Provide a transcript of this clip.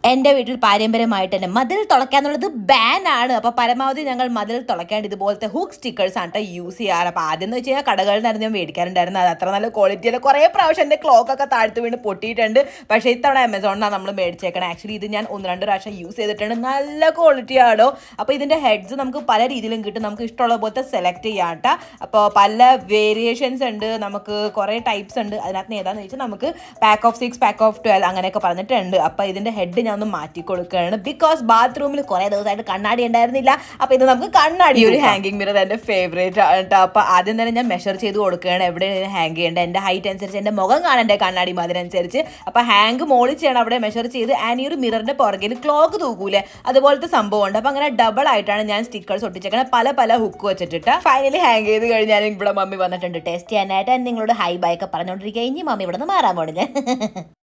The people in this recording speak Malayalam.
എൻ്റെ വീട്ടിൽ പാരമ്പര്യമായിട്ട് തന്നെ മതിൽ തുളയ്ക്കാന്നുള്ളത് ബാൻ ആണ് അപ്പോൾ പരമാവധി ഞങ്ങൾ മതിൽ തുളയ്ക്കാണ്ട് ഇതുപോലത്തെ ഹുക്ക് സ്റ്റിക്കേഴ്സ് ആണ് കേട്ടോ യൂസ് ചെയ്യാറ് അപ്പോൾ ആദ്യം എന്ന് വെച്ച് കഴിഞ്ഞാൽ കടകളിൽ നിന്നായിരുന്നു ഞാൻ മേടിക്കാറുണ്ടായിരുന്നു അത് അത്ര നല്ല ക്വാളിറ്റിയിൽ കുറേ പ്രാവശ്യം എൻ്റെ ക്ലോക്ക് ഒക്കെ താഴ്ത്ത് വീണ് പൊട്ടിയിട്ടുണ്ട് പക്ഷേ ഇത്തവണ ആമസോണിനാണ് നമ്മൾ മേടിച്ചേക്കണം ആക്ച്വലി ഇത് ഞാൻ ഒന്ന് രണ്ട് പ്രാവശ്യം യൂസ് ചെയ്തിട്ടുണ്ട് നല്ല ക്വാളിറ്റി ആണോ അപ്പോൾ ഇതിൻ്റെ ഹെഡ്സ് നമുക്ക് പല രീതിയിലും കിട്ടും നമുക്ക് ഇഷ്ടമുള്ള പോലത്തെ സെലക്ട് ചെയ്യാം കേട്ടോ അപ്പോൾ പല വേരിയേഷൻസ് ഉണ്ട് നമുക്ക് കുറേ ടൈപ്സ് ഉണ്ട് അതിനകത്ത് നിന്ന് ഏതാണെന്ന് വെച്ചാൽ നമുക്ക് pack of six pack of twelve അങ്ങനെയൊക്കെ പറഞ്ഞിട്ടുണ്ട് അപ്പോൾ ഇതിൻ്റെ ഹെഡ് ഞാൻ ഒന്ന് മാറ്റി കൊടുക്കുകയാണ് ബിക്കോസ് ബാത്റൂമിൽ കുറേ ദിവസമായിട്ട് കണ്ണാടി ഉണ്ടായിരുന്നില്ല അപ്പോൾ ഇത് നമുക്ക് കണ്ണാടി ഒരു ഹാങ്കിങ് മിറർ എൻ്റെ ഫേവറേറ്റ് ആണ് കേട്ടോ അപ്പോൾ ആദ്യം തന്നെ ഞാൻ മെഷർ ചെയ്ത് കൊടുക്കുകയാണ് എവിടെയാണ് ഹാങ് ചെയ്യേണ്ടത് എൻ്റെ ഹൈറ്റ് അനുസരിച്ച് എൻ്റെ മുഖം കാണേണ്ട കണ്ണാടി അതിനനുസരിച്ച് അപ്പോൾ ഹാങ് മോളിൽ ചെയ്യണം അവിടെ മെഷർ ചെയ്ത് ആൻഡ് ഈ ഒരു മിററിൻ്റെ പുറകിൽ ക്ലോക്ക് തൂക്കൂലേ അതുപോലത്തെ സംഭവം ഉണ്ട് അപ്പോൾ അങ്ങനെ ഡബിൾ ആയിട്ടാണ് ഞാൻ സ്റ്റിക്കേഴ്സ് ഒട്ടിച്ചേക്കണത് പല പല ഹുക്ക് വെച്ചിട്ട് ഫൈനലി ഹാങ് ചെയ്ത് കഴിഞ്ഞാൽ ഇവിടെ മമ്മി വന്നിട്ടുണ്ട് ടെസ്റ്റ് ചെയ്യാനായിട്ട് നിങ്ങളോട് ഹൈ ബൈ ഒക്കെ പറഞ്ഞുകൊണ്ടിരിക്കുക ഇനി മമ്മി ഇവിടെ നിന്ന് മാറാൻ പോണില്ല